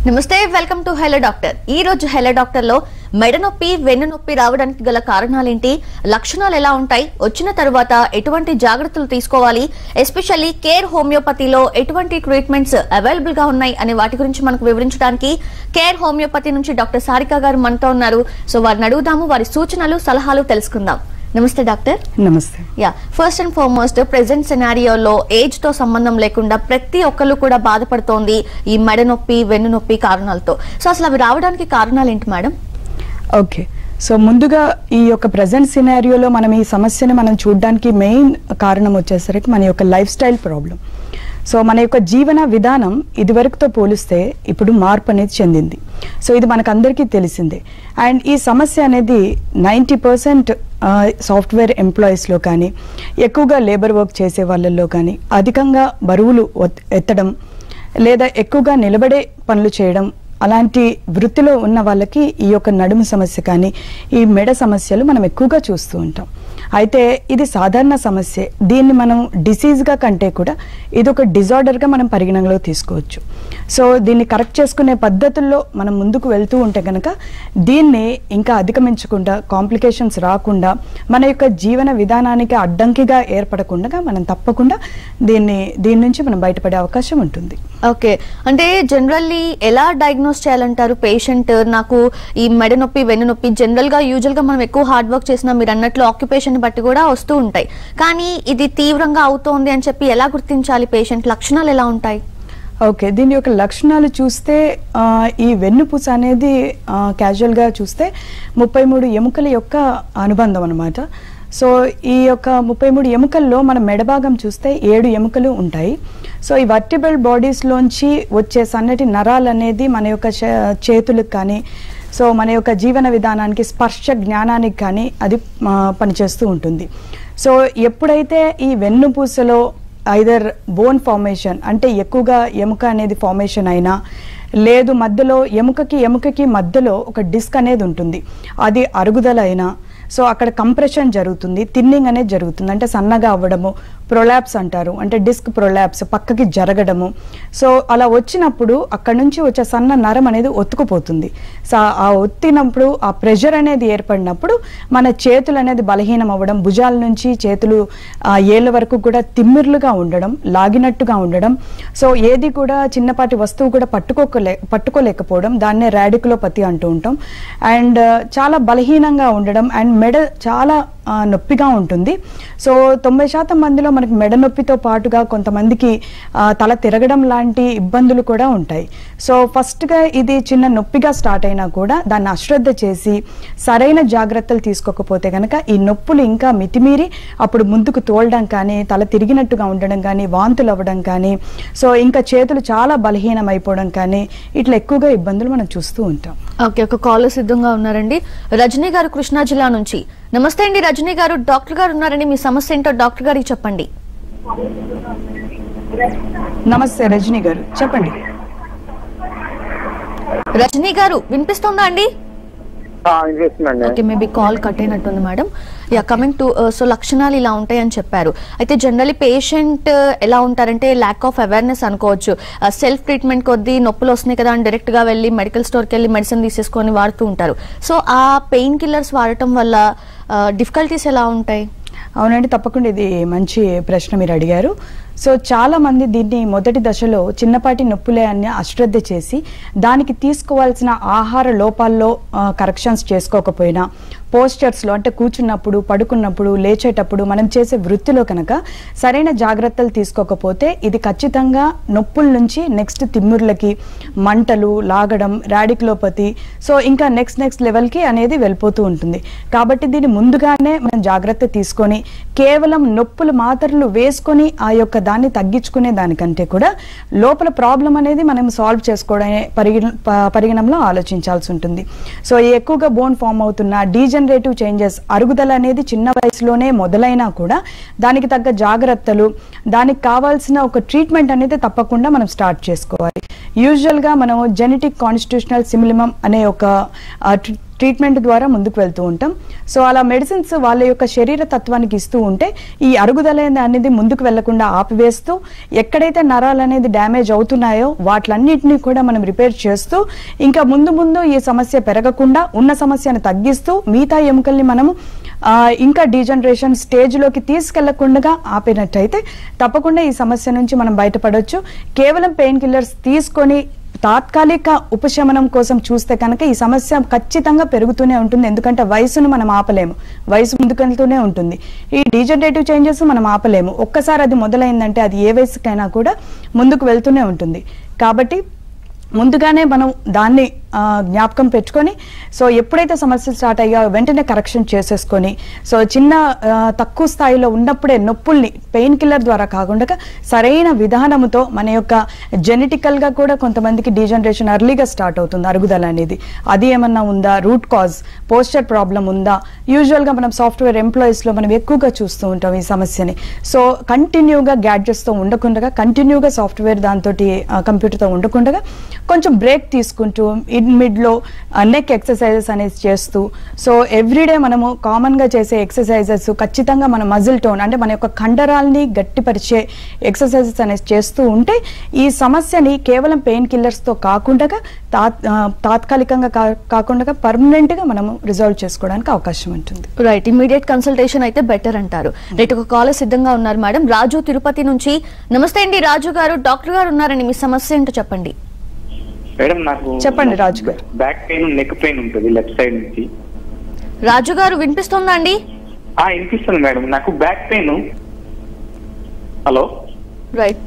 నమస్తే welcome to hello doctor ఈ రోజు హెలో డాక్టర్ లో మెడ నొప్పి వెన్ను నొప్పి రావడానికి గల కారణాలేంటి లక్షణాలు ఎలా ఉంటాయి వచ్చిన తర్వాత ఎటువంటి జాగ్రత్తలు తీసుకోవాలి ఎస్పెషల్లీ కేర్ హోమియోపతిలో ఎటువంటి ట్రీట్మెంట్స్ అవైలబుల్ గా ఉన్నాయి అనే వాటి గురించి మనకు వివరించడానికి కేర్ హోమియోపతి నుంచి డాక్టర్ సారిక గారు మనతో ఉన్నారు సో వారిని అడుగుదాము వారి సూచనలు సలహాలు తెలుసుకుందాం నమస్తే డాక్టర్ నమస్తే yeah first and foremost present సినారియోలో ఏజ్ తో సంబంధం లేకుండా ప్రతి ఒక్కరు కూడా బాధపడుతోంది ఈ మెడ నొప్పి వెన్ను నొప్పి కారణాలతో సో అసలు అవి రావడానికి కారణాలు ఏంటి మేడం ఓకే సో ముందుగా ఈ యొక్క ప్రజెంట్ సినారియోలో మనం ఈ సమస్యని మనం చూడడానికి మెయిన్ కారణం వచ్చేసరికి మన యొక్క లైఫ్ స్టైల్ ప్రాబ్లం సో మన యొక్క జీవన విధానం ఇదివరకుతో పోలిస్తే ఇప్పుడు మార్పు అనేది చెందింది సో ఇది మనకందరికీ తెలిసిందే అండ్ ఈ సమస్య అనేది నైంటీ పర్సెంట్ సాఫ్ట్వేర్ ఎంప్లాయీస్లో కానీ ఎక్కువగా లేబర్ వర్క్ చేసే వాళ్ళల్లో కానీ అధికంగా బరువులు ఒత్- ఎత్తడం లేదా ఎక్కువగా నిలబడే పనులు చేయడం అలాంటి వృత్తిలో ఉన్న వాళ్ళకి ఈ యొక్క నడుము సమస్య కానీ ఈ మెడ సమస్యలు మనం ఎక్కువగా చూస్తూ ఉంటాం అయితే ఇది సాధారణ సమస్య దీన్ని మనం డిసీజ్గా కంటే కూడా ఇది ఒక డిజార్డర్గా మనం పరిగణనలో తీసుకోవచ్చు సో దీన్ని కరెక్ట్ చేసుకునే పద్ధతుల్లో మనం ముందుకు వెళ్తూ ఉంటే కనుక దీన్ని ఇంకా అధిగమించకుండా కాంప్లికేషన్స్ రాకుండా మన యొక్క జీవన విధానానికి అడ్డంకిగా ఏర్పడకుండా మనం తప్పకుండా దీన్ని దీని నుంచి మనం బయటపడే అవకాశం ఉంటుంది ఓకే అంటే జనరల్లీ ఎలా డయాగ్నోస్ చేయాలంటారు పేషెంట్ నాకు ఈ మెడ నొప్పి వెన్ను నొప్పి జనరల్ గా యూజువల్ గా మనం ఎక్కువ హార్డ్ వర్క్ చేసినా మీరు అన్నట్లు ఆక్యుపేషన్ బట్టి కూడా వస్తూ ఉంటాయి కానీ ఇది తీవ్రంగా అవుతోంది అని చెప్పి ఎలా గుర్తించాలి పేషెంట్ లక్షణాలు ఎలా ఉంటాయి ఓకే దీని యొక్క లక్షణాలు చూస్తే ఆ, ఈ వెన్నుపూస అనేది ఆ, క్యాజువల్గా చూస్తే ముప్పై మూడు ఎముకల యొక్క అనుబంధం అనమాట సో ఈ యొక్క ముప్పై మూడు ఎముకల్లో మన మెడభాగం చూస్తే ఏడు ఎముకలు ఉంటాయి సో ఈ వర్టిబుల్ బాడీస్లోంచి వచ్చే సన్నటి నరాలు అనేది మన యొక్క చే- చేతులకు కానీ సో మన యొక్క జీవన విధానానికి స్పర్శ జ్ఞానానికి కానీ అది ఆ, పనిచేస్తూ ఉంటుంది సో ఎప్పుడైతే ఈ వెన్నుపూసలో ఐదర్ బోన్ ఫార్మేషన్ అంటే ఎక్కువగా ఎముక అనేది ఫార్మేషన్ అయినా లేదు మధ్యలో ఎముకకి ఎముకకి మధ్యలో ఒక డిస్క్ అనేది ఉంటుంది అది అరుగుదల అయినా సో అక్కడ కంప్రెషన్ జరుగుతుంది థిన్నింగ్ అనేది జరుగుతుంది అంటే సన్నగా అవ్వడము ప్రొలాప్స్ అంటారు అంటే డిస్క్ ప్రొలాప్స్ పక్కకి జరగడము సో అలా వచ్చినప్పుడు అక్కడ నుంచి వచ్చే సన్న నరం అనేది ఒత్తుకుపోతుంది సో ఆ ఒత్తినప్పుడు ఆ ప్రెషర్ అనేది ఏర్పడినప్పుడు మన చేతులు అనేది బలహీనం అవ్వడం భుజాల నుంచి చేతులు ఆ ఏళ్ళ వరకు కూడా తిమ్మిర్లుగా ఉండడం లాగినట్టుగా ఉండడం సో ఏది కూడా చిన్నపాటి వస్తువు కూడా పట్టుకోలే పట్టుకోలేకపోవడం దాన్నే రాడికులోపతి అంటూ ఉంటాం అండ్ చాలా బలహీనంగా ఉండడం అండ్ మెడ చాలా ఆ, నొప్పిగా ఉంటుంది సో తొంభై శాతం మందిలో మనకి మెడ నొప్పితో పాటుగా కొంతమందికి ఆ, తల తిరగడం లాంటి ఇబ్బందులు కూడా ఉంటాయి సో ఫస్ట్గా ఇది చిన్న నొప్పిగా స్టార్ట్ అయినా కూడా దాన్ని అశ్రద్ధ చేసి సరైన జాగ్రత్తలు తీసుకోకపోతే కనుక ఈ నొప్పులు ఇంకా మితిమీరి అప్పుడు ముందుకు తోలడం కానీ తల తిరిగినట్టుగా ఉండడం కానీ వాంతులు అవ్వడం కానీ సో ఇంకా చేతులు చాలా బలహీనం అయిపోవడం కానీ ఇట్లా ఎక్కువగా ఇబ్బందులు మనం చూస్తూ ఉంటాం ఓకే ఒక కాల్ సిద్ధంగా ఉన్నారండి రజనీ గారు కృష్ణా జిల్లా నుంచి నమస్తే అండి రజనీ గారు డాక్టర్ గారు ఉన్నారండి మీ సమస్య ఏంటో డాక్టర్ గారికి చెప్పండి నమస్తే రజనీ గారు చెప్పండి రజనీ గారు వినిపిస్తుందా అండి investment okay maybe call cut అయినట్టుంది madam yeah coming to so లక్షణాలు ఇలా ఉంటాయని చెప్పారు అయితే జనరలీ పేషెంట్ ఎలా ఉంటారంటే ల్యాక్ ఆఫ్ అవేర్నెస్ అనుకోవచ్చు సెల్ఫ్ ట్రీట్మెంట్ కొద్దీ నొప్పులు వస్తున్నాయి కదా అని డైరెక్ట్ గా వెళ్ళి మెడికల్ స్టోర్కి వెళ్ళి మెడిసిన్ తీసేసుకొని వాడుతూ ఉంటారు సో ఆ పెయిన్ కిల్లర్స్ వాడటం వల్ల డిఫికల్టీస్ ఎలా ఉంటాయి అవునండి తప్పకుండా ఇది మంచి ప్రశ్న మీరు అడిగారు సో చాలా మంది దీన్ని మొదటి దశలో చిన్నపాటి నొప్పులే అని అశ్రద్ధ చేసి దానికి తీసుకోవాల్సిన ఆహార లోపాల్లో కరెక్షన్స్ చేసుకోకపోయినా పోస్చర్స్లో అంటే కూర్చున్నప్పుడు పడుకున్నప్పుడు లేచేటప్పుడు మనం చేసే వృత్తిలో కనుక సరైన జాగ్రత్తలు తీసుకోకపోతే ఇది ఖచ్చితంగా నొప్పుల నుంచి నెక్స్ట్ తిమ్ముర్లకి మంటలు లాగడం రాడిక్లోపతి సో ఇంకా నెక్స్ట్ నెక్స్ట్ లెవెల్కి అనేది వెళ్ళిపోతూ ఉంటుంది కాబట్టి దీన్ని ముందుగానే మనం జాగ్రత్త తీసుకొని కేవలం నొప్పులు మాత్రలు వేసుకొని ఆ యొక్క దాన్ని తగ్గించుకునే దానికంటే కూడా లోపల ప్రాబ్లం అనేది మనం సాల్వ్ చేసుకోవడమే పరిగణ ప- పరిగణంలో ఆలోచించాల్సి ఉంటుంది సో ఈ ఎక్కువగా బోన్ ఫామ్ అవుతున్న డీజనరేటివ్ చేంజెస్ అరుగుదల అనేది చిన్న వయసులోనే మొదలైనా కూడా దానికి తగ్గ జాగ్రత్తలు దానికి కావాల్సిన ఒక ట్రీట్మెంట్ అనేది తప్పకుండా మనం స్టార్ట్ చేసుకోవాలి యూజువల్గా మనము జెనెటిక్ కాన్స్టిట్యూషనల్ సిమిలిమం అనే ఒక ట్రీట్మెంట్ ద్వారా ముందుకు వెళ్తూ ఉంటాం సో అలా మెడిసిన్స్ వాళ్ళ యొక్క శరీర తత్వానికి ఇస్తూ ఉంటే ఈ అరుగుదల అనేది ముందుకు వెళ్లకుండా ఆపివేస్తూ ఎక్కడైతే నరాలు అనేది డ్యామేజ్ అవుతున్నాయో వాటిలన్నింటినీ కూడా మనం రిపేర్ చేస్తూ ఇంకా ముందు ముందు ఈ సమస్య పెరగకుండా ఉన్న సమస్యను తగ్గిస్తూ మిగతా ఎముకల్ని మనము ఆ, ఇంకా డీజనరేషన్ స్టేజ్లోకి తీసుకెళ్లకుండా ఆపినట్టయితే తప్పకుండా ఈ సమస్య నుంచి మనం బయటపడవచ్చు కేవలం పెయిన్ కిల్లర్స్ తీసుకొని తాత్కాలిక ఉపశమనం కోసం చూస్తే కనుక ఈ సమస్య ఖచ్చితంగా పెరుగుతూనే ఉంటుంది ఎందుకంటే వయసును మనం ఆపలేము వయసు ముందుకెళ్తూనే ఉంటుంది ఈ డీజనరేటివ్ చేంజెస్ మనం ఆపలేము ఒక్కసారి అది మొదలైందంటే అది ఏ వయసుకైనా కూడా ముందుకు వెళ్తూనే ఉంటుంది కాబట్టి ముందుగానే మనం దాన్ని ఆ, జ్ఞాపకం పెట్టుకొని సో ఎప్పుడైతే సమస్యలు స్టార్ట్ అయ్యాయో వెంటనే కరెక్షన్ చేసేసుకొని సో చిన్న ఆ, తక్కువ స్థాయిలో ఉన్నప్పుడే నొప్పుల్ని పెయిన్ కిల్లర్ ద్వారా కాకుండా సరైన విధానముతో మన యొక్క జెనెటికల్గా కూడా కొంతమందికి డీజనరేషన్ అర్లీగా స్టార్ట్ అవుతుంది అరుగుదల అనేది అది ఏమన్నా ఉందా రూట్ కాజ్ పోస్చర్ ప్రాబ్లం ఉందా యూజువల్గా మనం సాఫ్ట్వేర్ ఎంప్లాయీస్లో మనం ఎక్కువగా చూస్తూ ఉంటాం ఈ సమస్యని సో కంటిన్యూగా గ్యాడ్జెట్స్తో ఉండకుండా కంటిన్యూగా సాఫ్ట్వేర్ దాంతో కంప్యూటర్తో ఉండకుండా కొంచెం బ్రేక్ తీసుకుంటూ ఇన్ మిడ్లో నెక్ ఎక్సర్సైజెస్ అనేది చేస్తూ సో ఎవ్రీడే మనము కామన్గా చేసే ఎక్సర్సైజెస్ ఖచ్చితంగా మన మజిల్ టోన్ అంటే మన యొక్క కండరాల్ని గట్టిపరిచే ఎక్సర్సైజెస్ అనేది చేస్తూ ఉంటే ఈ సమస్యని కేవలం పెయిన్ కిల్లర్స్తో కాకుండా తాత్ ఆ, తాత్కాలికంగా కా- కాకుండా పర్మనెంట్గా మనము రిజాల్వ్ చేసుకోవడానికి అవకాశం ఉంటుంది రైట్ ఇమీడియట్ కన్సల్టేషన్ అయితే బెటర్ అంటారు రైట్ ఒక కాలర్ సిద్ధంగా ఉన్నారు మేడం రాజు తిరుపతి నుంచి నమస్తే అండి రాజు గారు డాక్టర్ గారు ఉన్నారండి మీ సమస్య ఏంటో చెప్పండి మేడం నాకు చెప్పండి, రాజు గారు. బ్యాక్ పెయిన్ నెక్ పెయిన్ ఉంటుంది లెఫ్ట్ సైడ్ నుంచి రాజు గారు వినిపిస్తుందా అండి ఆ వినిపిస్తుంది మేడం నాకు back pain hello right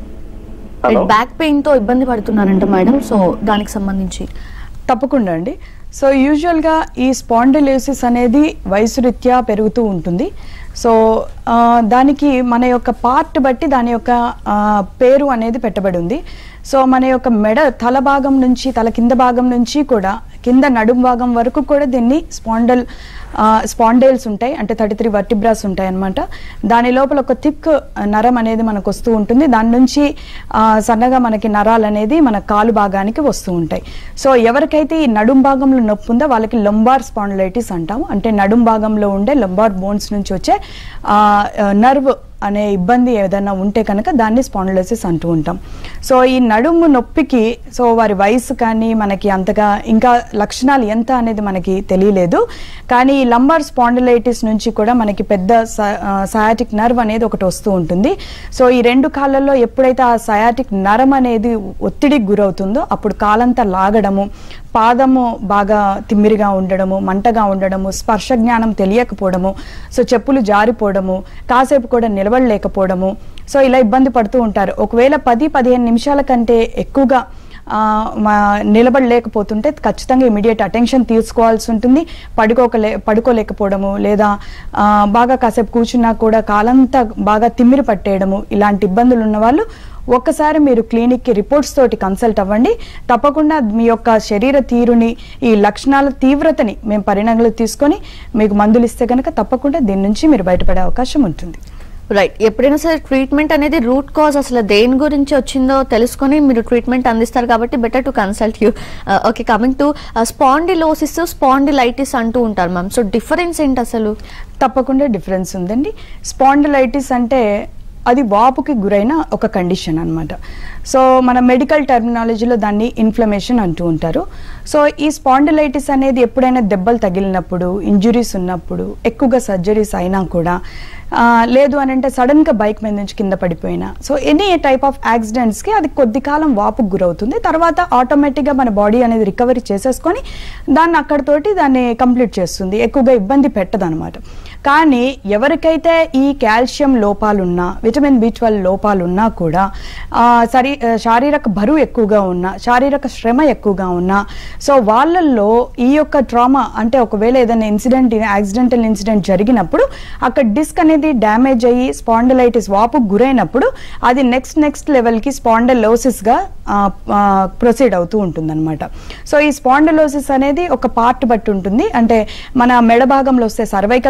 hello back pain తో ఇబ్బంది పడుతున్నారంట మేడం సో దానికి సంబంధించి తప్పకుండా అండి సో యూజువల్గా ఈ స్పాండిలోసిస్ అనేది వయసు రీత్యా పెరుగుతూ ఉంటుంది సో ఆ, దానికి మన యొక్క పార్ట్ బట్టి దాని యొక్క ఆ, పేరు అనేది పెట్టబడి ఉంది సో మన యొక్క మెడ తల భాగం నుంచి తల కింద భాగం నుంచి కూడా కింద నడుం భాగం వరకు కూడా దీన్ని స్పాండల్ స్పాండైల్స్ ఉంటాయి అంటే థర్టీ త్రీ వర్టిబ్రాస్ ఉంటాయి అనమాట దాని లోపల ఒక థిక్ నరం అనేది మనకు వస్తూ ఉంటుంది దాని నుంచి ఆ, సన్నగా మనకి నరాలు అనేది మన కాలు భాగానికి వస్తూ ఉంటాయి సో ఎవరికైతే ఈ నడుం భాగంలో నొప్పి ఉందో వాళ్ళకి లొంబార్ స్పాండిలైటిస్ అంటాము అంటే నడుం భాగంలో ఉండే లొంబార్ బోన్స్ నుంచి వచ్చే నర్వ్ అనే ఇబ్బంది ఏదైనా ఉంటే కనుక దాన్ని స్పాండిలోసిస్ అంటూ ఉంటాం సో ఈ నడుము నొప్పికి సో వారి వయసు కానీ మనకి అంతగా ఇంకా లక్షణాలు ఎంత అనేది మనకి తెలియలేదు కానీ ఈ లంబార్ స్పాండిలైటిస్ నుంచి కూడా మనకి పెద్ద సయాటిక్ నర్వ్ అనేది ఒకటి వస్తూ ఉంటుంది సో ఈ రెండు కాళ్ళల్లో ఎప్పుడైతే ఆ సయాటిక్ నరం అనేది ఒత్తిడికి గురవుతుందో అప్పుడు కాలంతా లాగడము పాదము బాగా తిమ్మిరిగా ఉండడము మంటగా ఉండడము స్పర్శ జ్ఞానం తెలియకపోవడము సో చెప్పులు జారిపోవడము కాసేపు కూడా నిలబడలేకపోవడము సో ఇలా ఇబ్బంది పడుతూ ఉంటారు ఒకవేళ పది పదిహేను నిమిషాల కంటే ఎక్కువగా ఆ, మా నిలబడలేకపోతుంటే ఖచ్చితంగా ఇమీడియట్ అటెన్షన్ తీసుకోవాల్సి ఉంటుంది పడుకోకలే పడుకోలేకపోవడము లేదా ఆ, బాగా కాసేపు కూర్చున్నా కూడా కాలంతా బాగా తిమ్మిరి పట్టేయడము ఇలాంటి ఇబ్బందులు ఉన్న వాళ్ళు ఒక్కసారి మీరు క్లినిక్కి రిపోర్ట్స్ తోటి కన్సల్ట్ అవ్వండి తప్పకుండా మీ యొక్క శరీర తీరుని ఈ లక్షణాల తీవ్రతని మేము పరిణామాలు తీసుకొని మీకు మందులు ఇస్తే కనుక తప్పకుండా దీని నుంచి మీరు బయటపడే అవకాశం ఉంటుంది రైట్ ఎప్పుడైనా సరే ట్రీట్మెంట్ అనేది రూట్ కాజ్ అసలు దేని గురించి వచ్చిందో తెలుసుకొని మీరు ట్రీట్మెంట్ అందిస్తారు కాబట్టి better to consult you okay coming to spondylosis spondylitis అంటూ ఉంటారు మ్యామ్ సో డిఫరెన్స్ ఏంటి అసలు తప్పకుండా డిఫరెన్స్ ఉందండి స్పాండిలైటిస్ అంటే అది వాపుకి గురైన ఒక కండిషన్ అన్నమాట సో మన మెడికల్ టర్మినాలజీలో దాన్ని ఇన్ఫ్లమేషన్ అంటూ ఉంటారు సో ఈ స్పాండిలైటిస్ అనేది ఎప్పుడైనా దెబ్బలు తగిలినప్పుడు ఇంజురీస్ ఉన్నప్పుడు ఎక్కువగా సర్జరీస్ అయినా కూడా ఆ, లేదు అని అంటే సడన్గా బైక్ మీద నుంచి కింద పడిపోయినా సో ఎనీ టైప్ ఆఫ్ యాక్సిడెంట్స్కి అది కొద్ది కాలం వాపుకు గురవుతుంది తర్వాత ఆటోమేటిక్గా మన బాడీ అనేది రికవరీ చేసేసుకొని దాన్ని అక్కడితోటి దాన్ని కంప్లీట్ చేస్తుంది ఎక్కువగా ఇబ్బంది పెట్టదన్నమాట కానీ ఎవరికైతే ఈ కాల్షియం లోపాలున్నా విటమిన్ బి ట్వెల్వ్ లోపాలున్నా కూడా ఆ, సరి ఆ, శారీరక బరువు ఎక్కువగా ఉన్నా శారీరక శ్రమ ఎక్కువగా ఉన్నా సో వాళ్ళల్లో ఈ యొక్క ట్రామా అంటే ఒకవేళ ఏదైనా ఇన్సిడెంట్ యాక్సిడెంటల్ ఇన్సిడెంట్ జరిగినప్పుడు అక్కడ డిస్క్ అనేది డ్యామేజ్ అయ్యి స్పాండలైటిస్ వాపు గురైనప్పుడు అది నెక్స్ట్ నెక్స్ట్ లెవెల్కి స్పాండలోసిస్గా ప్రొసీడ్ అవుతూ ఉంటుందన్నమాట సో ఈ స్పాండలోసిస్ అనేది ఒక పార్ట్ బట్టి ఉంటుంది అంటే మన మెడ భాగంలో వస్తే సర్వైకల్ స్పాండలోసిస్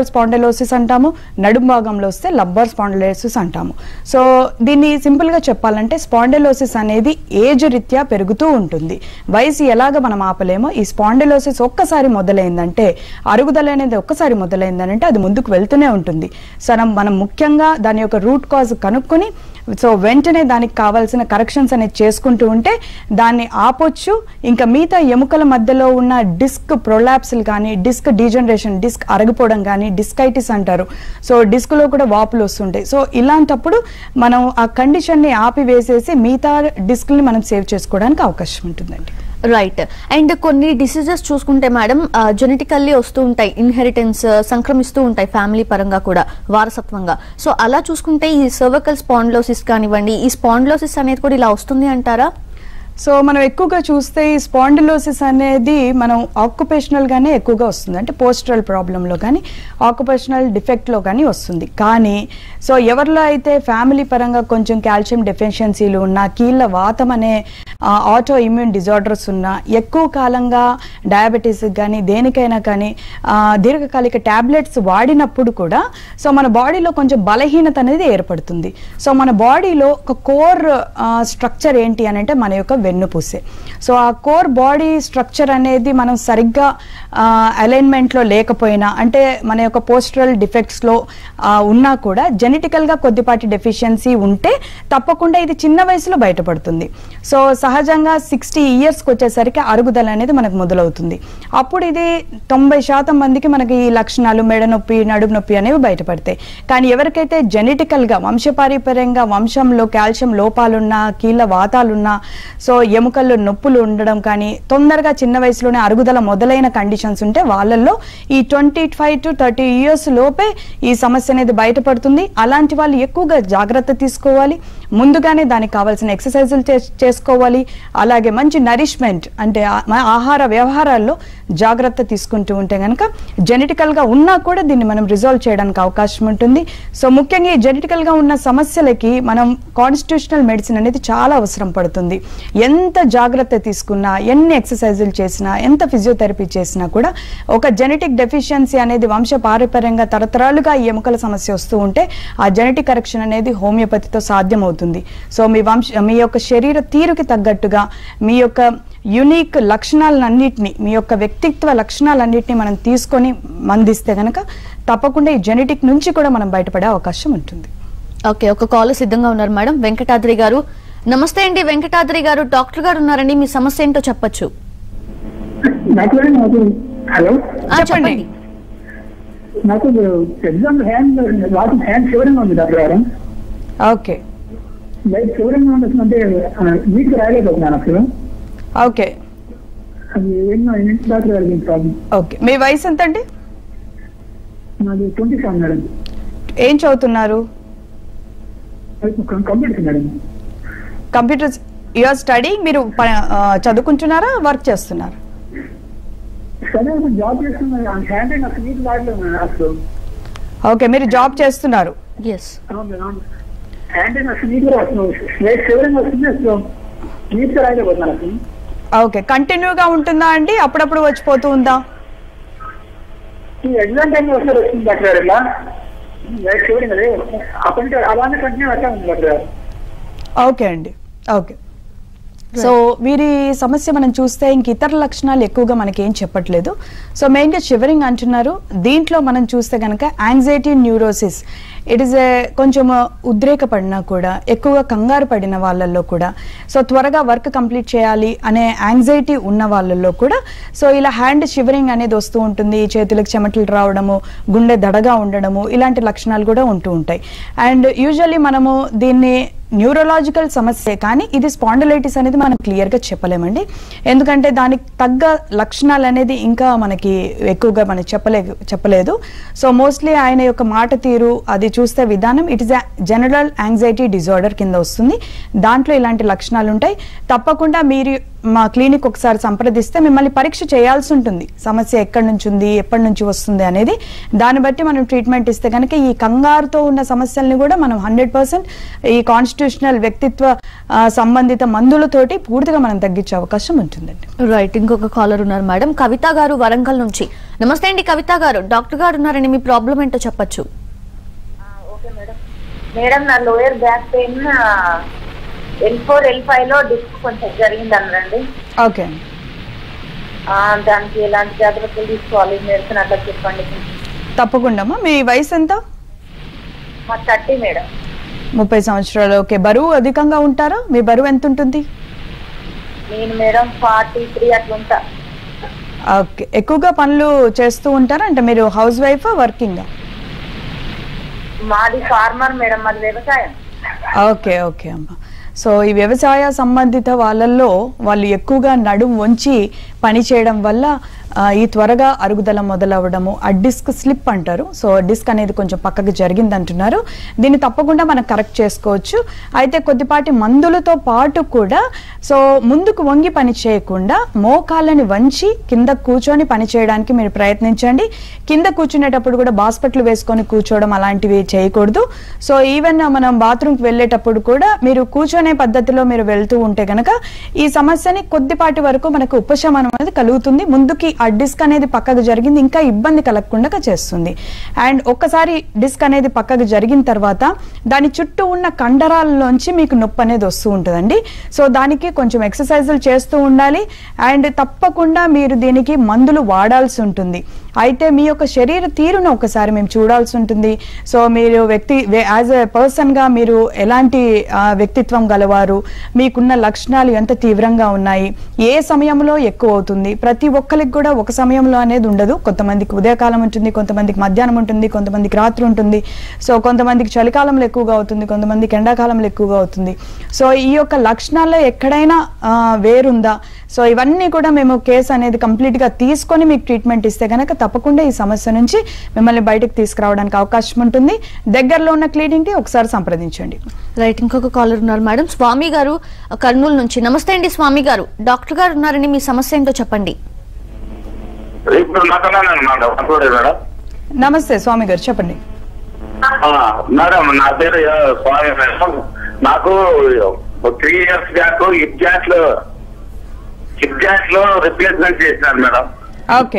స్పాండిలోసిస్ అంటాము నడుము భాగంలో వస్తే లబ్బర్ స్పాండిలోసిస్ అంటాము సో దీన్ని సింపుల్గా చెప్పాలంటే స్పాండిలోసిస్ అనేది ఏజ్ రీత్యా పెరుగుతూ ఉంటుంది వయసు ఎలాగ మనం ఆపలేమో ఈ స్పాండిలోసిస్ ఒక్కసారి మొదలైందంటే అరుగుదల అనేది ఒక్కసారి మొదలైందంటే అది ముందుకు వెళ్తూనే ఉంటుంది సో మనం- మనం ముఖ్యంగా దాని యొక్క రూట్ కాజ్ కనుక్కొని సో వెంటనే దానికి కావాల్సిన కరెక్షన్స్ అనేది చేసుకుంటూ ఉంటే దాన్ని ఆపొచ్చు ఇంకా మిగతా ఎముకల మధ్యలో ఉన్న డిస్క్ ప్రొలాప్స్లు కానీ డిస్క్ డీజనరేషన్ డిస్క్ అరగిపోవడం కానీ డిస్కైటిస్ అంటారు సో డిస్క్లో కూడా వాపులు వస్తుంటాయి సో ఇలాంటప్పుడు మనం ఆ కండిషన్ని ఆపివేసేసి మిగతా డిస్క్ని మనం సేవ్ చేసుకోవడానికి అవకాశం ఉంటుందండి రైట్ అండ్ కొన్ని డిసీజెస్ చూసుకుంటే మేడం జెనెటికల్లీ వస్తూ ఉంటాయి ఇన్హెరిటెన్స్ సంక్రమిస్తూ ఉంటాయి ఫ్యామిలీ పరంగా కూడా వారసత్వంగా సో అలా చూసుకుంటే ఈ సర్వకల్ స్పాండ్లోసిస్ కానివ్వండి ఈ స్పాండ్లోసిస్ అనేది కూడా ఇలా వస్తుంది అంటారా సో మనం ఎక్కువగా చూస్తే ఈ స్పాండిలోసిస్ అనేది మనం ఆక్యుపేషనల్ గానే ఎక్కువగా వస్తుంది అంటే పోస్టరల్ ప్రాబ్లంలో కానీ ఆక్యుపేషనల్ డిఫెక్ట్లో కానీ వస్తుంది కానీ సో ఎవరిలో అయితే ఫ్యామిలీ పరంగా కొంచెం కాల్షియం డెఫిషియన్సీలు ఉన్న కీళ్ళ వాతం అనే ఆటో ఇమ్యూన్ డిజార్డర్స్ ఉన్న ఎక్కువ కాలంగా డయాబెటీస్ కానీ దేనికైనా కానీ ఆ, దీర్ఘకాలిక టాబ్లెట్స్ వాడినప్పుడు కూడా సో మన బాడీలో కొంచెం బలహీనత అనేది ఏర్పడుతుంది సో మన బాడీలో ఒక కోర్ స్ట్రక్చర్ ఏంటి అని అంటే మన యొక్క వెన్నుపూసే సో ఆ కోర్ బాడీ స్ట్రక్చర్ అనేది మనం సరిగ్గా అలైన్మెంట్లో లేకపోయినా అంటే మన యొక్క పోస్టరల్ డిఫెక్ట్స్లో ఉన్నా కూడా జెనెటికల్గా కొద్దిపాటి డెఫిషియన్సీ ఉంటే తప్పకుండా ఇది చిన్న వయసులో బయటపడుతుంది సో సహజంగా సిక్స్టీ ఇయర్స్కి వచ్చేసరికి అరుగుదల అనేది మనకు మొదలవుతుంది అప్పుడు ఇది తొంభై శాతం మందికి మనకి ఈ లక్షణాలు మెడ నొప్పి నడుము నొప్పి అనేవి బయటపడతాయి కానీ ఎవరికైతే జెనెటికల్గా వంశపారంపర్యంగా వంశంలో కాల్షియం లోపాలున్నా కీళ్ళ వాతాలున్నా సో ఎముకల్లో నొప్పులు ఉండడం కానీ తొందరగా చిన్న వయసులోనే అరుగుదల మొదలైన కండిషన్స్ ఉంటే వాళ్ళల్లో ఈ twenty five to thirty years లోపే ఈ సమస్య అనేది బయటపడుతుంది అలాంటి వాళ్ళు ఎక్కువగా జాగ్రత్త తీసుకోవాలి ముందుగానే దానికి కావాల్సిన ఎక్సర్సైజులు చే- చేసుకోవాలి అలాగే మంచి నరిష్మెంట్ అంటే ఆ- మన ఆహార వ్యవహారాల్లో జాగ్రత్త తీసుకుంటూ ఉంటే కనుక జెనెటికల్గా ఉన్నా కూడా దీన్ని మనం రిజాల్వ్ చేయడానికి అవకాశం ఉంటుంది సో ముఖ్యంగా ఈ జెనెటికల్గా ఉన్న సమస్యలకి మనం కాన్స్టిట్యూషనల్ మెడిసిన్ అనేది చాలా అవసరం పడుతుంది ఎంత జాగ్రత్త తీసుకున్నా ఎన్ని ఎక్సర్సైజులు చేసినా ఎంత ఫిజియోథెరపీ చేసినా కూడా ఒక జెనెటిక్ డెఫిషియన్సీ అనేది వంశ పారంపర్యంగా తరతరాలుగా ఈ ఎముకల సమస్య వస్తూ ఉంటే ఆ జెనెటిక్ కరెక్షన్ అనేది హోమియోపతితో సాధ్యమవుతుంది సో మీ వంశ మీ యొక్క శరీర తీరుకి తగ్గట్టుగా మీ యొక్క యునీక్ లక్షణాలన్నింటినీ మీ యొక్క వ్యక్తిత్వ లక్షణాలన్నింటినీ మనం తీసుకొని మందిస్తే గనక తప్పకుండా ఈ జెనెటిక్ నుంచి కూడా మనం బయటపడే అవకాశం ఉంటుంది ఓకే ఒక కాల్ సిద్ధంగా ఉన్నారు మేడం వెంకటాద్రి గారు నమస్తే అండి వెంకటాద్రి గారు డాక్టర్ గారు ఉన్నారండి మీ సమస్య ఏంటో చెప్పొచ్చు నాకు నాకు హలో ఆ, చెప్పండి. చెప్పండి నాకు exam hand last hand shivering ఉంది డాక్టర్ గారు ఓకే లైక్ షివరింగ్ అంటే నీట్ రాయలేకపోతున్నాను అసలు ఓకే అది ఎన్నో ఎన్ని డాక్టర్ గారు దీని ప్రాబ్లం ఓకే మీ వయసు ఎంత అండి నాది ట్వంటీ సెవెన్ మేడం ఏం చదువుతున్నారు complete madam computer your study మీరు ప- ఆ, చదువుకుంటున్నారా వర్క్ చేస్తున్నారా సరే జాబ్ చేస్తున్నాను హ్యాండ్ అసలు నీట్ రాయలేదు మేడం అసలు ఓకే మీరు జాబ్ చేస్తున్నారు ఎస్ హ్యాండ్ అసలు నీట్ గా అసలు స్ట్రైట్ షివరింగ్ వస్తుంది అసలు నీట్ గా రాయలేకపోతున్నాను అసలు ఓకే కంటిన్యూగా ఉంటుందా అండి అప్పుడప్పుడు వచ్చిపోతూ ఉందా ఈ ఎగ్జామ్ టైం ఒకసారి వస్తుంది డాక్టర్ గారు ఇలా లైక్ షివరింగ్ అదే అప్పటి అలానే కంటిన్యూ అట్లా ఉంది డాక్టర్ గారు ఓకే అండి ఓకే సో వీరి సమస్య మనం చూస్తే ఇంక ఇతర లక్షణాలు ఎక్కువగా మనకి ఏం చెప్పట్లేదు సో మెయిన్గా షివరింగ్ అంటున్నారు దీంట్లో మనం చూస్తే కనుక anxiety neurosis it is a కొంచెం ఉద్రేకపడినా కూడా ఎక్కువగా కంగారు పడిన వాళ్ళల్లో కూడా సో త్వరగా వర్క్ కంప్లీట్ చేయాలి అనే యాంగ్జైటీ ఉన్న వాళ్ళల్లో కూడా సో ఇలా హ్యాండ్ షివరింగ్ అనేది వస్తూ ఉంటుంది చేతులకు చెమటలు రావడము గుండె దడగా ఉండడము ఇలాంటి లక్షణాలు కూడా ఉంటూ ఉంటాయి అండ్ యూజువల్లీ మనము దీన్ని న్యూరలాజికల్ సమస్యే కానీ ఇది స్పాండిలైటిస్ అనేది మనం క్లియర్గా చెప్పలేమండి ఎందుకంటే దానికి తగ్గ లక్షణాలు అనేది ఇంకా మనకి ఎక్కువగా మనం చెప్పలే చెప్పలేదు సో మోస్ట్లీ ఆయన యొక్క మాట తీరు అది చూస్తే విధానం it is general anxiety disorder కింద వస్తుంది దాంట్లో ఇలాంటి లక్షణాలు ఉంటాయి తప్పకుండా మీరు మా క్లినిక్ ఒకసారి సంప్రదిస్తే మిమ్మల్ని పరీక్ష చేయాల్సి ఉంటుంది సమస్య ఎక్కడి నుంచి ఉంది ఎప్పటి నుంచి వస్తుంది అనేది దాన్ని బట్టి మనం ట్రీట్మెంట్ ఇస్తే కనుక ఈ కంగారుతో ఉన్న సమస్యల్ని కూడా మనం హండ్రెడ్ పర్సెంట్ ఈ కాన్స్టిట్యూషనల్ వ్యక్తిత్వ ఆ, సంబంధిత మందులతోటి పూర్తిగా మనం తగ్గించే అవకాశం ఉంటుందండి రైట్ ఇంకొక కాలర్ ఉన్నారు మేడం కవిత గారు వరంగల్ నుంచి నమస్తే అండి కవిత గారు డాక్టర్ గారు ఉన్నారండి మీ ప్రాబ్లం ఏంటో చెప్పొచ్చు ఓకే మేడం మేడం నా lower back pain L four L five లో డిస్క్ కొంచెం జరిగింది అన్నారండి ఓకే అండి ఆ, దానికి ఎలాంటి జాగ్రత్తలు తీసుకోవాలి మెడిసిన్ అట్లా చెప్పండి తప్పకుండా అమ్మా. మీ వయసు ఎంత మా థర్టీ మేడం ముప్పై సంవత్సరాలు ఓకే బరువు అధికంగా ఉంటారా మీ బరువు ఎంత ఉంటుంది నేను మేడం ఫార్టీ త్రీ అట్లా ఉంటా ఓకే ఎక్కువగా పనులు చేస్తూ ఉంటారా అంటే మీరు హౌస్ వైఫా వర్కింగా మాది ఫార్మర్ మేడం మాది వ్యవసాయం ఓకే ఓకే అమ్మ సో ఈ వ్యవసాయ సంబంధిత వాళ్ళల్లో వాళ్ళు ఎక్కువగా నడుం వంచి పని చేయడం వల్ల ఆ, ఈ త్వరగా అరుగుదల మొదలవ్వడము ఆ డిస్క్ స్లిప్ అంటారు సో డిస్క్ అనేది కొంచెం పక్కకి జరిగింది అంటున్నారు దీన్ని తప్పకుండా మనం కరెక్ట్ చేసుకోవచ్చు అయితే కొద్దిపాటి మందులతో పాటు కూడా సో ముందుకు వంగి పని చేయకుండా మోకాళ్ళని వంచి కింద కూర్చొని పని చేయడానికి మీరు ప్రయత్నించండి కింద కూర్చునేటప్పుడు కూడా బాస్పెట్లు వేసుకొని కూర్చోవడం అలాంటివి చేయకూడదు సో ఈవెన్ మనం బాత్రూమ్కి వెళ్ళేటప్పుడు కూడా మీరు కూర్చొనే పద్ధతిలో మీరు వెళ్తూ ఉంటే గనక ఈ సమస్యని కొద్దిపాటి వరకు మనకు ఉపశమనం అనేది కలుగుతుంది ముందుకి ఆ డిస్క్ అనేది పక్కకు జరిగింది ఇంకా ఇబ్బంది కలగకుండా చేస్తుంది అండ్ ఒక్కసారి డిస్క్ అనేది పక్కకు జరిగిన తర్వాత దాని చుట్టూ ఉన్న కండరాలలోంచి మీకు నొప్పి అనేది వస్తూ ఉంటుందండి సో దానికి కొంచెం ఎక్సర్సైజులు చేస్తూ ఉండాలి అండ్ తప్పకుండా మీరు దీనికి మందులు వాడాల్సి ఉంటుంది అయితే మీ యొక్క శరీర తీరును ఒకసారి మేము చూడాల్సి ఉంటుంది సో మీరు వ్యక్తి యాజ్ ఎ పర్సన్గా మీరు ఎలాంటి ఆ, వ్యక్తిత్వం గలవారు మీకున్న లక్షణాలు ఎంత తీవ్రంగా ఉన్నాయి ఏ సమయంలో ఎక్కువ అవుతుంది ప్రతి ఒక్కరికి కూడా ఒక సమయంలో అనేది ఉండదు కొంతమందికి ఉదయకాలం ఉంటుంది కొంతమందికి మధ్యాహ్నం ఉంటుంది కొంతమందికి రాత్రి ఉంటుంది సో కొంతమందికి చలికాలంలో ఎక్కువగా అవుతుంది కొంతమందికి ఎండాకాలంలో ఎక్కువగా అవుతుంది సో ఈ యొక్క లక్షణాల్లో ఎక్కడైనా ఆ, వేరుందా సో ఇవన్నీ కూడా మేము కేసు అనేది కంప్లీట్ గా తీసుకొని మీకు ట్రీట్మెంట్ ఇస్తే కనుక తప్పకుండా ఈ సమస్య నుంచి మిమ్మల్ని బయటకు తీసుకురావడానికి అవకాశం ఉంటుంది దగ్గరలో ఉన్న క్లినిక్ ని ఒకసారి సంప్రదించండి రైట్ ఇంకొక కాలర్ ఉన్నారు మేడం స్వామి గారు కర్నూలు నుంచి నమస్తే అండి స్వామి గారు డాక్టర్ గారు ఉన్నారండి మీ సమస్య ఏంటో చెప్పండి ఇప్పుడు మాట్లాడాను మేడం మాట్లాడే మేడం నమస్తే స్వామి గారు చెప్పండి ఆ, మేడం నా పేరు ఆ, స్వామి మేడం నాకు three years back hip joint లో హిప్ జాట్ లో రిప్లేస్మెంట్ చేసినారు మేడం ఓకే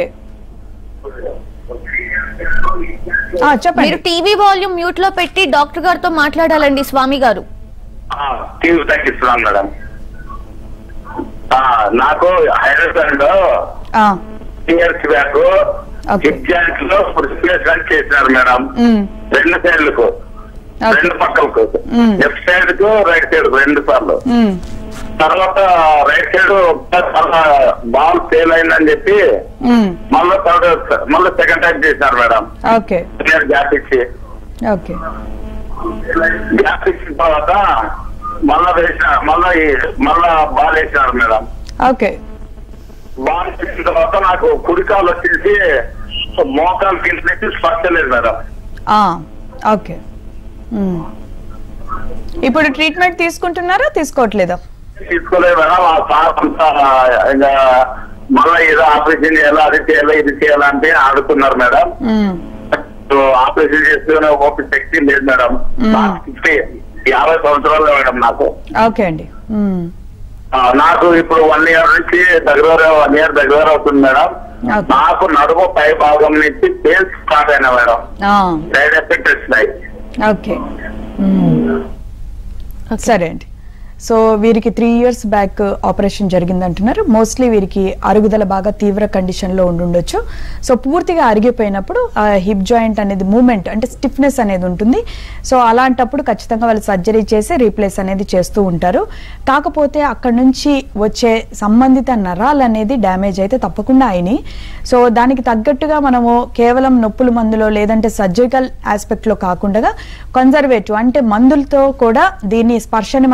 ఆ, చెప్పండి మీరు టీవీ వాల్యూమ్ మ్యూట్ లో పెట్టి డాక్టర్ గారితో మాట్లాడాలండి స్వామి గారు టీవీ తగ్గిస్తున్నాను మేడం ఆ, నాకు హైదరాబాద్ లో ఆ, years back Okay. Hip joint లో రిప్లేస్మెంట్ చేసినారు మేడం ఉమ్, రెండు సైడ్లకు Okay. రెండు పక్కలకు Mm. లెఫ్ట్ సైడ్ కు రైట్ సైడ్ రెండు సార్లు ఉమ్, తర్వాత రైట్ సైడ్ మళ్ళా బాల్ ఫెయిల్ అయిందని చెప్పి ఉమ్, మళ్ళీ థర్డ్ మళ్ళీ సెకండ్ టైం చేసినారు మేడం ఓకే నేను గ్యాప్ ఇచ్చి ఓకే గ్యాప్ ఇచ్చిన తర్వాత మళ్ళా వేసిన మళ్ళా ఈ- మళ్ళా బాల్ వేసినారు మేడం ఓకే బాల్ వేసిన తర్వాత నాకు కుడికాలు వచ్చేసి మోకాలు కింద స్పర్శ లేదు మేడం ఆ, ఓకే ఉమ్. ఇప్పుడు ట్రీట్మెంట్ తీసుకుంటున్నారా తీసుకోవట్లేదా తీసుకోలేదు మేడం ఆ సార్ అంతా ఇంకా మళ్ళీ ఏదో ఆపరేషన్ చేయాలా అది చేయాలా ఇది చేయాలా అంటే ఆడుతున్నారు మేడం ఉమ్, సో ఆపరేషన్ చేస్తూనే ఓపిక శక్తి లేదు మేడం మ్మ్. నాకు ఫిఫ్టీ యాభై సంవత్సరాలు మేడం నాకు ఓకే అండి ఉమ్, ఆ, నాకు ఇప్పుడు వన్ ఇయర్ నుంచి దగ్గర వన్ ఇయర్ దగ్గర అవుతుంది మేడం Okay. నాకు నడుము పై భాగం నుంచి పెయిన్స్ స్టార్ట్ అయినా మేడం ఆ, సైడ్ ఎఫెక్ట్ వచ్చినాయి ఓకే ఉమ్. సరే అండి సో వీరికి త్రీ ఇయర్స్ బ్యాక్ ఆపరేషన్ జరిగింది అంటున్నారు మోస్ట్లీ వీరికి అరుగుదల బాగా తీవ్ర కండిషన్లో ఉండుండొచ్చు సో పూర్తిగా అరిగిపోయినప్పుడు ఆ హిప్ జాయింట్ అనేది మూమెంట్ అంటే స్టిఫ్నెస్ అనేది ఉంటుంది సో అలాంటప్పుడు ఖచ్చితంగా వాళ్ళు సర్జరీ చేసి రీప్లేస్ అనేది చేస్తూ ఉంటారు కాకపోతే అక్కడ నుంచి వచ్చే సంబంధిత నరాలు అనేది డ్యామేజ్ అయితే తప్పకుండా అయినాయి సో దానికి తగ్గట్టుగా మనము కేవలం నొప్పుల మందులో లేదంటే సర్జికల్ ఆస్పెక్ట్లో కాకుండా కన్జర్వేటివ్ అంటే మందులతో కూడా దీన్ని స్పర్శని మనం వెనక్కి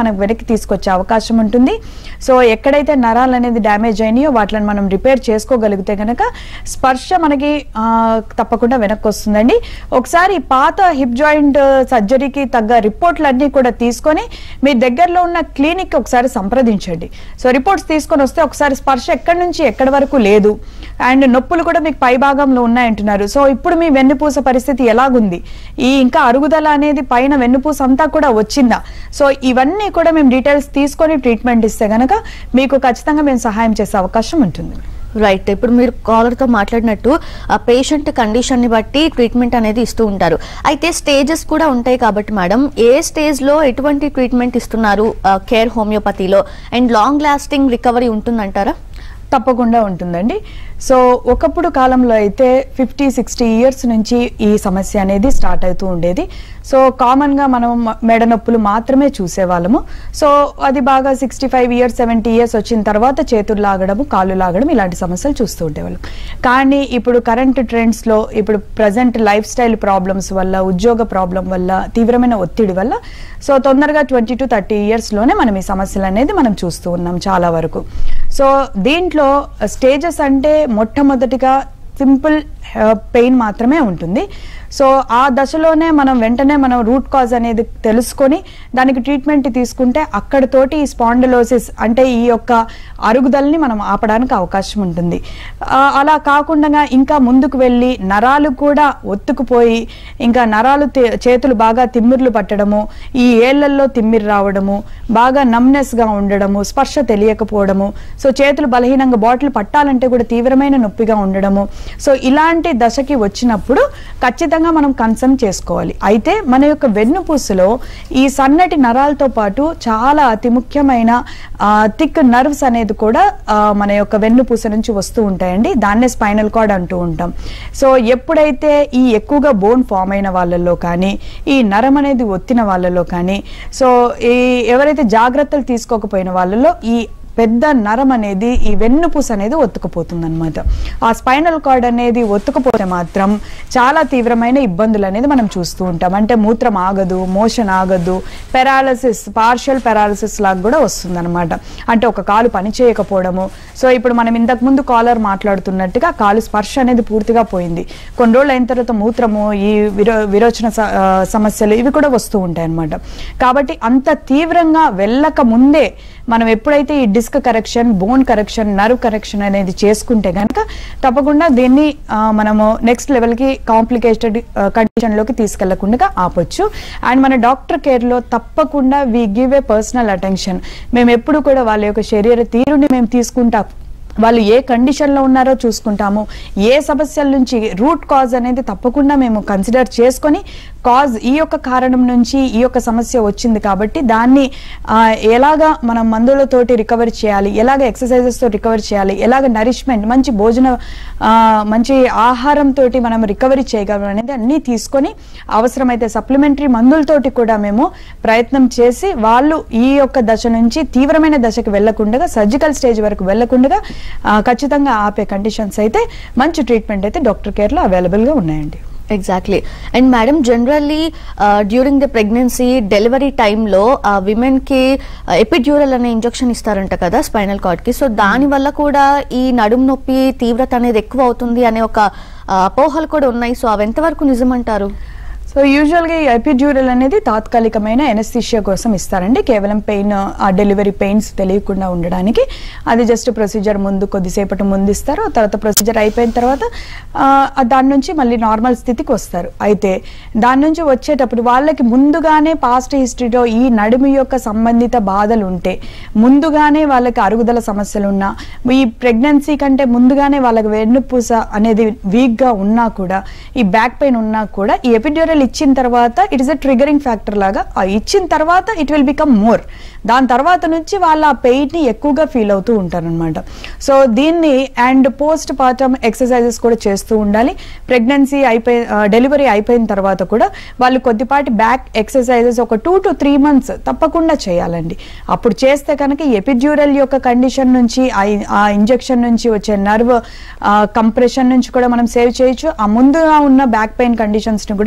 తీసుకొచ్చే అవకాశం ఉంటుంది సో ఎక్కడైతే నరాలు అనేది డ్యామేజ్ అయినాయో వాటిని మనం రిపేర్ చేసుకోగలిగితే కనుక స్పర్శ మనకి ఆ, తప్పకుండా వెనక్కి వస్తుందండి ఒకసారి పాత హిప్ జాయింట్ సర్జరీకి తగ్గ రిపోర్ట్లన్నీ కూడా తీసుకొని మీ దగ్గరలో ఉన్న క్లినిక్ ఒకసారి సంప్రదించండి సో రిపోర్ట్స్ తీసుకొని వస్తే ఒకసారి స్పర్శ ఎక్కడి నుంచి ఎక్కడి వరకు లేదు అండ్ నొప్పులు కూడా మీకు పై భాగంలో ఉన్నాయంటున్నారు సో ఇప్పుడు మీ వెన్నుపూస పరిస్థితి ఎలాగుంది ఈ ఇంకా అరుగుదల అనేది పైన వెన్నుపూస అంతా కూడా వచ్చిందా సో ఇవన్నీ కూడా మేము డీటెయిల్స్ తీసుకొని ట్రీట్మెంట్ ఇస్తే గనక మీకు ఖచ్చితంగా మేము సహాయం చేసే అవకాశం ఉంటుంది రైట్ ఇప్పుడు మీరు caller తో మాట్లాడినట్టు ఆ పేషెంట్ కండిషన్ ని బట్టి ట్రీట్మెంట్ అనేది ఇస్తూ ఉంటారు అయితే స్టేజెస్ కూడా ఉంటాయి కాబట్టి మేడం ఏ స్టేజ్ లో ఎటువంటి ట్రీట్మెంట్ ఇస్తున్నారు కేర్ హోమియోపతిలో అండ్ లాంగ్ లాస్టింగ్ రికవరీ ఉంటుందంటారా తప్పకుండా ఉంటుందండి సో ఒకప్పుడు కాలంలో అయితే ఫిఫ్టీ సిక్స్టీ ఇయర్స్ నుంచి ఈ సమస్య అనేది స్టార్ట్ అవుతూ ఉండేది సో కామన్గా మనం మ- మెడ నొప్పులు మాత్రమే చూసేవాళ్ళము సో అది బాగా sixty five years seventy years వచ్చిన తర్వాత చేతులు లాగడము కాళ్ళు లాగడం ఇలాంటి సమస్యలు చూస్తూ ఉండేవాళ్ళం కానీ ఇప్పుడు కరెంట్ ట్రెండ్స్లో ఇప్పుడు ప్రజెంట్ లైఫ్ స్టైల్ ప్రాబ్లమ్స్ వల్ల ఉద్యోగ ప్రాబ్లం వల్ల తీవ్రమైన ఒత్తిడి వల్ల సో తొందరగా ట్వంటీ టు థర్టీ ఇయర్స్లోనే మనం ఈ సమస్యలు అనేది మనం చూస్తూ ఉన్నాం చాలా వరకు సో దీంట్లో స్టేజెస్ అంటే మొట్టమొదటిగా సింపుల్ పెయిన్ మాత్రమే ఉంటుంది సో ఆ దశలోనే మనం వెంటనే మనం రూట్ కాజ్ అనేది తెలుసుకొని దానికి ట్రీట్మెంట్ తీసుకుంటే అక్కడితోటి ఈ స్పాండలోసిస్ అంటే ఈ యొక్క అరుగుదలని మనం ఆపడానికి అవకాశం ఉంటుంది ఆ, అలా కాకుండా ఇంకా ముందుకు వెళ్ళి నరాలు కూడా ఒత్తుకుపోయి ఇంకా నరాలు తి- చేతులు బాగా తిమ్మిర్లు పట్టడము ఈ ఏళ్లల్లో తిమ్మిరి రావడము బాగా నమ్నెస్గా ఉండడము స్పర్శ తెలియకపోవడము సో చేతులు బలహీనంగా బాటిల్ పట్టాలంటే కూడా తీవ్రమైన నొప్పిగా ఉండడము సో ఇలాంటి దశకి వచ్చినప్పుడు ఖచ్చితంగా మనం కన్సర్న్ చేసుకోవాలి అయితే మన యొక్క వెన్నుపూసలో ఈ సన్నటి నరాలతో పాటు చాలా అతి ముఖ్యమైన థిక్ నర్వ్స్ అనేది కూడా ఆ, మన యొక్క వెన్నుపూస నుంచి వస్తూ ఉంటాయండి దాన్నే స్పైనల్ కార్డ్ అంటూ ఉంటాం సో ఎప్పుడైతే ఈ ఎక్కువగా బోన్ ఫామ్ అయిన వాళ్ళల్లో కానీ ఈ నరం అనేది ఒత్తిన వాళ్ళలో కానీ సో ఈ ఎవరైతే జాగ్రత్తలు తీసుకోకపోయిన వాళ్ళలో ఈ పెద్ద నరం అనేది ఈ వెన్నుపూస అనేది ఒత్తుకుపోతుంది అనమాట ఆ స్పైనల్ కార్డ్ అనేది ఒత్తుకుపోతే మాత్రం చాలా తీవ్రమైన ఇబ్బందులు అనేది మనం చూస్తూ ఉంటాం అంటే మూత్రం ఆగదు మోషన్ ఆగదు పెరాలసిస్ పార్షియల్ పెరాలసిస్ లాగా కూడా వస్తుంది అంటే ఒక కాలు పని చేయకపోవడము సో ఇప్పుడు మనం ఇంతకు ముందు కాలర్ మాట్లాడుతున్నట్టుగా కాలు స్పర్శ అనేది పూర్తిగా పోయింది కొన్ని రోజులు అయిన తర్వాత మూత్రము ఈ విరో విరోచన స- ఆ, సమస్యలు ఇవి కూడా వస్తూ ఉంటాయి అన్నమాట కాబట్టి అంత తీవ్రంగా వెళ్ళక ముందే మనం ఎప్పుడైతే ఈ disc correction bone correction nerve correction అనేది చేసుకుంటే కనుక తప్పకుండా దీన్ని ఆ, మనము నెక్స్ట్ లెవెల్కి కాంప్లికేటెడ్ కండిషన్లోకి తీసుకెళ్లకుండా ఆపొచ్చు అండ్ మన డాక్టర్ కేర్లో తప్పకుండా we give a personal attention మేము ఎప్పుడు కూడా వాళ్ళ యొక్క శరీర తీరుని మేము తీసుకుంటాం వాళ్ళు ఏ కండిషన్లో ఉన్నారో చూసుకుంటాము ఏ సమస్యల నుంచి రూట్ కాజ్ అనేది తప్పకుండా మేము కన్సిడర్ చేసుకొని కాజ్ ఈ యొక్క కారణం నుంచి ఈ యొక్క సమస్య వచ్చింది కాబట్టి దాన్ని ఆ, ఎలాగా మనం మందులతోటి రికవర్ చేయాలి ఎలాగ ఎక్సర్సైజెస్తో రికవర్ చేయాలి ఎలాగ నరిష్మెంట్ మంచి భోజన ఆ, మంచి ఆహారంతో మనం రికవరీ చేయగలం అనేది అన్నీ తీసుకొని అవసరమైతే సప్లిమెంటరీ మందులతోటి కూడా మేము ప్రయత్నం చేసి వాళ్ళు ఈ యొక్క దశ నుంచి తీవ్రమైన దశకు వెళ్లకుండా సర్జికల్ స్టేజ్ వరకు వెళ్లకుండా ఖచ్చితంగా ఆపే కండిషన్స్ అయితే మంచి ట్రీట్మెంట్ అయితే డాక్టర్ కేర్లో అవైలబుల్గా ఉన్నాయండి exactly and madam generally during the pregnancy delivery టైంలో విమెన్ కి ఎపిడ్యూరల్ అనే ఇంజెక్షన్ ఇస్తారంట కదా స్పైనల్ కార్డ్ కి సో దాని వల్ల కూడా ఈ నడుము నొప్పి తీవ్రత అనేది ఎక్కువ అవుతుంది అనే ఒక ఆ, అపోహలు కూడా ఉన్నాయి సో అవి ఎంతవరకు నిజమంటారు సో యూజువల్గా ఈ ఎపిడ్యూరల్ అనేది తాత్కాలికమైన ఎనస్థిషియా కోసం ఇస్తారండి కేవలం పెయిన్ ఆ డెలివరీ పెయిన్స్ తెలియకుండా ఉండడానికి అది జస్ట్ ప్రొసీజర్ ముందు కొద్దిసేపటి ముందు ఇస్తారు తర్వాత ప్రొసీజర్ అయిపోయిన తర్వాత ఆ, ఆ దాని నుంచి మళ్ళీ నార్మల్ స్థితికి వస్తారు అయితే దాని నుంచి వచ్చేటప్పుడు వాళ్ళకి ముందుగానే పాస్ట్ హిస్టరీలో ఈ నడుము యొక్క సంబంధిత బాధలు ఉంటే ముందుగానే వాళ్ళకి అరుగుదల సమస్యలు ఉన్నా ఈ ప్రెగ్నెన్సీ కంటే ముందుగానే వాళ్ళకి వెన్నుపూస అనేది వీక్గా ఉన్నా కూడా ఈ బ్యాక్ పెయిన్ ఉన్నా కూడా ఈ ఎపిడ్యూరల్ ఇచ్చిన తర్వాత it is a triggering factor లాగా ఆ ఇచ్చిన తర్వాత ఇట్ విల్ బికమ్ మోర్ దాని తర్వాత నుంచి వాళ్ళు ఆ పెయిన్ని ఎక్కువగా ఫీల్ అవుతూ ఉంటారనమాట సో దీన్ని అండ్ పోస్ట్ పార్టమ్ ఎక్సర్సైజెస్ కూడా చేస్తూ ఉండాలి ప్రెగ్నెన్సీ అయిపోయి డెలివరీ అయిపోయిన తర్వాత కూడా వాళ్ళు కొద్దిపాటి బ్యాక్ ఎక్సర్సైజెస్ ఒక టూ టు త్రీ మంత్స్ తప్పకుండా చేయాలండి అప్పుడు చేస్తే కనుక ఎపిడ్యూరల్ యొక్క కండిషన్ నుంచి ఆ- ఆ ఇంజెక్షన్ నుంచి వచ్చే నర్వ్ కంప్రెషన్ నుంచి కూడా మనం సేవ్ చేయొచ్చు ఆ ముందుగా ఉన్న బ్యాక్ పెయిన్ కండిషన్స్ ని కూడా మనం కంట్రోల్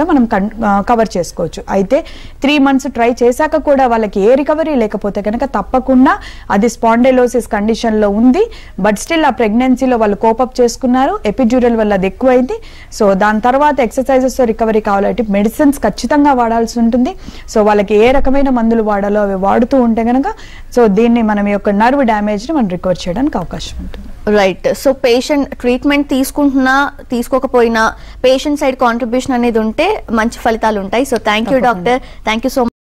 కవర్ చేసుకోవచ్చు అయితే త్రీ మంత్స్ ట్రై చేశాక కూడా వాళ్ళకి ఏ రికవరీ లేకపోతే కనుక తప్పకుండా అది స్పాండైలోసిస్ కండిషన్లో ఉంది బట్ స్టిల్ ఆ ప్రెగ్నెన్సీలో వాళ్ళు కోపప్ చేసుకున్నారు ఎపిడ్యూరల్ వల్ల అది ఎక్కువైంది సో దాని తర్వాత ఎక్సర్సైజెస్ రికవరీ కావాలంటే మెడిసిన్స్ ఖచ్చితంగా వాడాల్సి ఉంటుంది సో వాళ్ళకి ఏ రకమైన మందులు వాడాలో అవి వాడుతూ ఉంటే కనుక సో దీన్ని మనం ఈ యొక్క నర్వ్ డ్యామేజ్ని మనం రికవర్ చేయడానికి అవకాశం ఉంటుంది రైట్ సో పేషెంట్ ట్రీట్మెంట్ తీసుకుంటున్నా తీసుకోకపోయినా పేషెంట్ సైడ్ కాంట్రిబ్యూషన్ అనేది ఉంటే మంచి ఫలితాలు ఉంటాయి సో థ్యాంక్ యూ తప్పకుండా. Doctor thank you so